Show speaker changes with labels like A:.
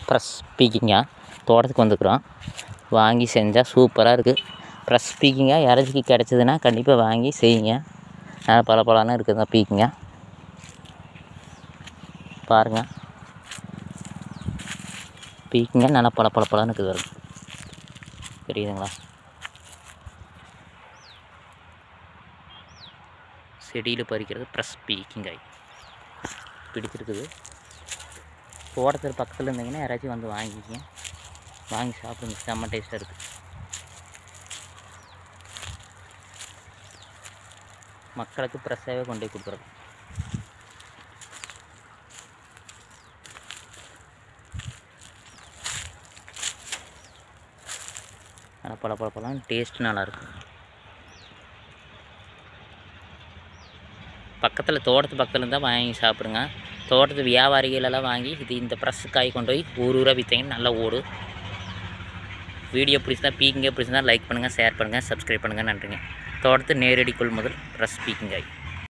A: press பீக்கிங்காக தோட்டத்துக்கு வந்துக்கிறோம் வாங்கி செஞ்சால் சூப்பராக இருக்குது ப்ரெஸ் பீக்கிங்காக யாராச்சும் கிடச்சிதுன்னா கண்டிப்பாக வாங்கி செய்யுங்க நல்லா பல பலன்னு இருக்குதுங்க பீக்கிங்க பாருங்கள் பீக்கிங்க நல்லா பல பல பலன்னு இருக்குது பாருங்க தெரியுதுங்களா செடியில் பறிக்கிறது ப்ரெஸ் பீக்கிங்காய் பிடிச்சிருக்குது தோட்டத்தில் பக்கத்தில் இருந்தீங்கன்னா யாராச்சும் வந்து வாங்கிக்கங்க வாங்கி சாப்பிடுங்க செம்ம டேஸ்ட்டாக இருக்குது மக்களுக்கு ஃப்ரெஷ்ஷாகவே கொண்டு போய் கொடுக்குறது நல்லா பல பல பழம் டேஸ்ட் நல்லாயிருக்கும் பக்கத்தில் தோட்டத்து பக்கத்தில் இருந்தால் வாங்கி சாப்பிடுங்க தோட்டத்து வியாபாரிகளெல்லாம் வாங்கி இது இந்த ப்ரெஸ் காய் கொண்டு போய் ஊர் ஊராக விற்றீங்கன்னா நல்லா ஓடும் வீடியோ பிடிச்சா பீக்கிங்க பிடிச்சிருந்தா லைக் பண்ணுங்கள் ஷேர் பண்ணுங்கள் சப்ஸ்கிரைப் பண்ணுங்கள் நன்றிங்க தோட்டத்து நேரடி கொள்முதல் ப்ரெஸ் பீக்கிங்காய்